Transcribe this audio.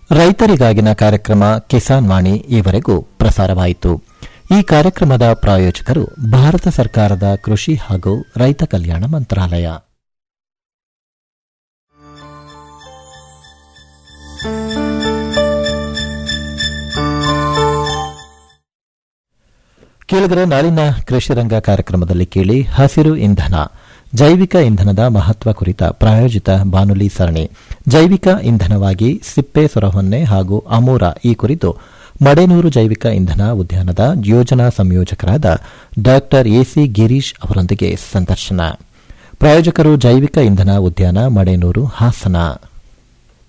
ರೈತರಿಗಾಗಿನ ಕಾರ್ಯಕ್ರಮ ಕಿಸಾನ್ ವಾಣಿ ಈವರೆಗೂ ಪ್ರಸಾರವಾಯಿತು ಈ ಕಾರ್ಯಕ್ರಮದ ಪ್ರಾಯೋಜಕರು ಭಾರತ ಸರ್ಕಾರದ ಕೃಷಿ ಹಾಗೂ ರೈತ ಕಲ್ಯಾಣ ಮಂತ್ರಾಲಯ ಕೇಳಿದರೆ ನಾಳಿನ ಕೃಷಿ ರಂಗ ಕಾರ್ಯಕ್ರಮದಲ್ಲಿ ಕೇಳಿ ಹಸಿರು ಇಂಧನ ಜೈವಿಕ ಇಂಧನದ ಮಹತ್ವ ಕುರಿತ ಪ್ರಾಯೋಜಿತ ಬಾನುಲಿ ಸರಣಿ ಜೈವಿಕ ಇಂಧನವಾಗಿ ಸಿಪ್ಪೆ ಸೊರಹೊನ್ನೆ ಹಾಗೂ ಅಮೂರ ಈ ಕುರಿತು ಮಡೆನೂರು ಜೈವಿಕ ಇಂಧನ ಉದ್ಯಾನದ ಯೋಜನಾ ಸಂಯೋಜಕರಾದ ಡಾ ಎಸಿ ಗಿರೀಶ್ ಅವರೊಂದಿಗೆ ಸಂದರ್ಶನ ಪ್ರಾಯೋಜಕರು ಜೈವಿಕ ಇಂಧನ ಉದ್ಯಾನ ಮಡೆನೂರು ಹಾಸನ